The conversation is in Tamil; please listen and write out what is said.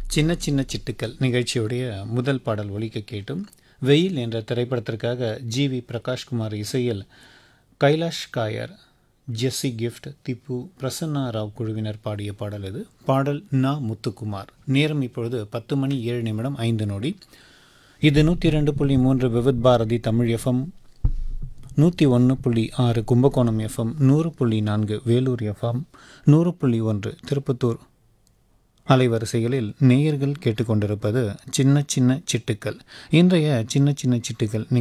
சின்ன சின்ன சிட்டுக்கள் நிகழ்ச்சியுடைய முதல் பாடல் ஒலிக்க கேட்டும் வெயில் என்ற திரைப்படத்திற்காக ஜி வி பிரகாஷ்குமார் இசையில் கைலாஷ் காயர் ஜெஸ்ஸி கிஃப்ட் திப்பு பிரசன்னா ராவ் குழுவினர் பாடிய பாடல் இது பாடல் நா முத்துக்குமார் நேரம் இப்பொழுது பத்து மணி ஏழு நிமிடம் ஐந்து நொடி இது நூற்றி ரெண்டு புள்ளி மூன்று விவித் பாரதி தமிழ் எஃப்எம் நூற்றி ஒன்று புள்ளி ஆறு கும்பகோணம் எஃப்எம் நூறு புள்ளி நான்கு வேலூர் எஃப்எம் நூறு புள்ளி ஒன்று திருப்பத்தூர் அலைவரிசைகளில் நேயர்கள் கேட்டுக்கொண்டிருப்பது சின்ன சின்ன சிட்டுக்கள் இன்றைய சின்ன சின்ன சிட்டுக்கள்